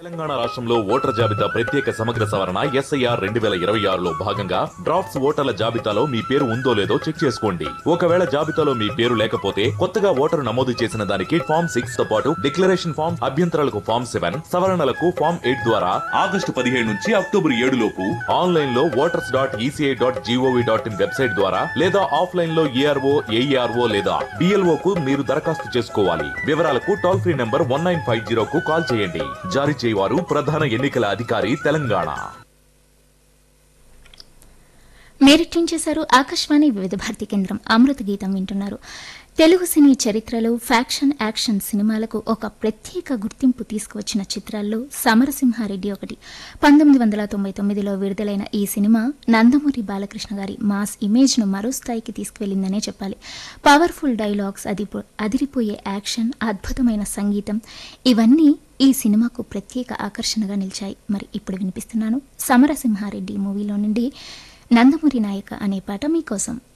తెలంగాణ రాష్ట్రంలో ఓటర్ జాబితా ప్రత్యేక సమగ్ర సవరణ ఎస్ఐఆర్ రెండు వేల ఇరవై ఆరులో భాగంగా డ్రాఫ్ట్స్ ఓటర్ల జాబితాలో మీ పేరు ఉందో లేదో చెక్ చేసుకోండి ఒకవేళ జాబితాలో మీ పేరు లేకపోతే కొత్తగా ఓటరు నమోదు చేసిన దానికి ఫామ్ సిక్స్ తో పాటు డిక్లరేషన్ ఫామ్ అభ్యంతరాలకు ఫామ్ సెవెన్ సవరణలకు ఫామ్ ఎయిట్ ద్వారా ఆగస్టు పదిహేడు నుంచి అక్టోబర్ ఏడు లోపు ఆన్లైన్ లో voters dot ECI dot gov dot in website ద్వారా లేదా ఆఫ్లైన్ లో ఏఆర్ఓ ఏఈఆర్ఓ లేదా బిఎల్ఓ కు మీరు దరఖాస్తు చేసుకోవాలి వివరాలకు toll free number one nine five zero కు కాల్ చేయండి జారీ చేయవారు ప్రధాన ఎన్నికల అధికారి తెలంగాణ మీరిట్టింగ్ చేశారు ఆకాశవాణి వివిధ భారతి కేంద్రం అమృత గీతం వింటున్నారు తెలుగు సినీ చరిత్రలో ఫ్యాక్షన్ యాక్షన్ సినిమాలకు ఒక ప్రత్యేక గుర్తింపు తీసుకువచ్చిన చిత్రాల్లో సమరసింహారెడ్డి ఒకటి పంతొమ్మిది వందల తొంభై తొమ్మిదిలో విడుదలైన ఈ సినిమా నందమూరి బాలకృష్ణ గారి మాస్ ఇమేజ్ను మరో స్థాయికి తీసుకువెళ్లిందనే చెప్పాలి పవర్ఫుల్ డైలాగ్స్ అదిపో అదిరిపోయే యాక్షన్ అద్భుతమైన సంగీతం ఇవన్నీ ఈ సినిమాకు ప్రత్యేక ఆకర్షణగా నిలిచాయి మరి ఇప్పుడు వినిపిస్తున్నాను సమరసింహారెడ్డి మూవీలో నుండి నందమూరి నాయక అనే పాట మీకోసం